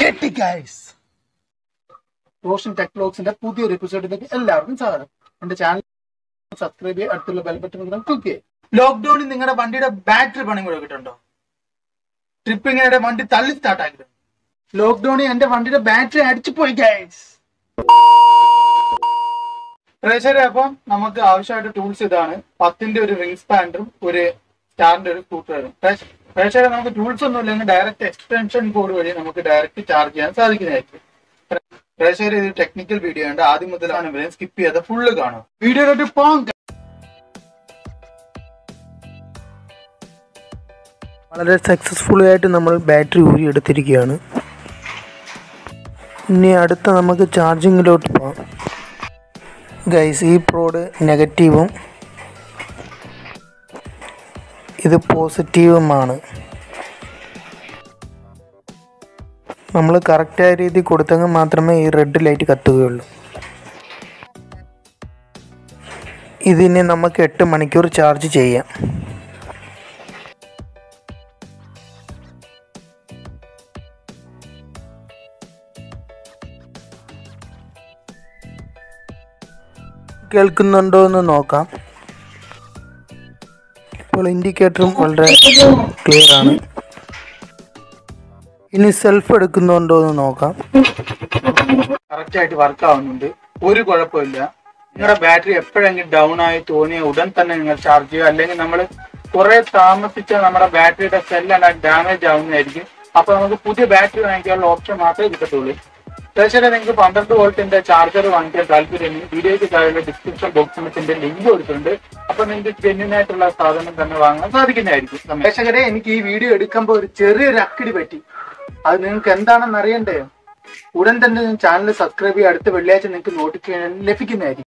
ഞെട്ടി ഗൈസ് റോഷൻ ടെക്ലോക്സിന്റെ പുതിയൊരു എപ്പിസോഡിലേക്ക് എല്ലാവർക്കും സ്വാഗതം എന്റെ ചാനൽ സബ്സ്ക്രൈബ് ചെയ്യുക അടുത്തുള്ള ബെൽ ബട്ടൺ ക്ലിക്ക് ചെയ്യുക ലോക്ക്ഡൌണിൽ നിങ്ങളുടെ വണ്ടിയുടെ ബാറ്ററി പണി കൊടുക്കിട്ടുണ്ടോ ട്രിപ്പിങ്ങിനിടെ വണ്ടി തള്ളി സ്റ്റാർട്ട് ആക്കിയിട്ടുണ്ട് ലോക്ക്ഡൌണിൽ എന്റെ വണ്ടിയുടെ ബാറ്ററി അടിച്ചു പോയി ഗൈസ് പ്രേക്ഷകരെ അപ്പം നമുക്ക് ആവശ്യമായിട്ട് ടൂൾസ് ഇതാണ് പത്തിന്റെ ഒരു റിംഗ് സ്പാൻഡറും ഒരു സ്റ്റാറിന്റെ ഒരു സ്കൂട്ടറും പ്രേക്ഷകരെ നമുക്ക് ടൂൾസ് ഒന്നും ഇല്ലെങ്കിൽ ഡയറക്റ്റ് എക്സ്റ്റൻഷൻ കോഡ് വഴി നമുക്ക് ഡയറക്റ്റ് ചാർജ് ചെയ്യാൻ സാധിക്കുന്നതായിരിക്കും പ്രേക്ഷകർ ഇത് ടെക്നിക്കൽ വീഡിയോ ഉണ്ട് ആദ്യം മുതലാണ് ഇവരെ സ്കിപ്പ് ചെയ്യാതെ ഫുള്ള് കാണും വീഡിയോയിലോട്ട് പോകാം വളരെ സക്സസ്ഫുള്ളി ആയിട്ട് നമ്മൾ ബാറ്ററി ഊരി എടുത്തിരിക്കുകയാണ് ഇനി അടുത്ത നമുക്ക് ചാർജിങ്ങിലോട്ട് പോകാം ഗൈസ് ഈ പ്രോഡ് നെഗറ്റീവും ഇത് പോസിറ്റീവുമാണ് നമ്മൾ കറക്റ്റായ രീതിയിൽ കൊടുത്തെങ്കിൽ മാത്രമേ ഈ റെഡ് ലൈറ്റ് കത്തുകയുള്ളൂ ഇതിനെ നമുക്ക് എട്ട് മണിക്കൂർ ചാർജ് ചെയ്യാം കേൾക്കുന്നുണ്ടോ എന്ന് നോക്കാം ഇപ്പോൾ ഇൻഡിക്കേറ്ററും വളരെ ക്ലിയർ ആണ് ഇനി സെൽഫ് എടുക്കുന്നുണ്ടോ എന്ന് നോക്കാം കറക്റ്റ് ആയിട്ട് വർക്ക് ആവുന്നുണ്ട് ഒരു കുഴപ്പമില്ല നിങ്ങളുടെ ബാറ്ററി എപ്പോഴെങ്കിലും ഡൗൺ ആയി തോന്നിയ ഉടൻ തന്നെ നിങ്ങൾ ചാർജ് ചെയ്യുക അല്ലെങ്കിൽ നമ്മൾ കുറെ താമസിച്ച നമ്മുടെ ബാറ്ററിയുടെ സെല്ലാണ് ഡാമേജ് ആവുന്നതായിരിക്കും അപ്പൊ നമുക്ക് പുതിയ ബാറ്ററി വാങ്ങിക്കാനുള്ള ഓപ്ഷൻ മാത്രമേ കിട്ടത്തുള്ളൂ തീർച്ചയായിട്ടും നിങ്ങൾക്ക് പന്ത്രണ്ട് വോൾട്ടിന്റെ ചാർജർ വാങ്ങിക്കാൻ താല്പര്യമുണ്ടെങ്കിൽ വീഡിയോയ്ക്ക് താഴെ ഡിസ്ക്രിപ്ഷൻ ബോക്സിന്റെ ലിങ്ക് കൊടുത്തിട്ടുണ്ട് അപ്പൊ നിങ്ങൾക്ക് ജെന്യൂൻ ആയിട്ടുള്ള സാധനം തന്നെ വാങ്ങാൻ സാധിക്കുന്നതായിരിക്കും പ്രേക്ഷകരെ എനിക്ക് ഈ വീഡിയോ എടുക്കുമ്പോൾ ഒരു ചെറിയൊരു അക്കിടി പറ്റി അത് നിങ്ങൾക്ക് എന്താണെന്ന് അറിയണ്ടേ ഉടൻ തന്നെ ചാനൽ സബ്സ്ക്രൈബ് ചെയ്യുക അടുത്ത വെള്ളിയാഴ്ച നിങ്ങൾക്ക് നോട്ടിഫിക്കേഷൻ ലഭിക്കുന്നതായിരിക്കും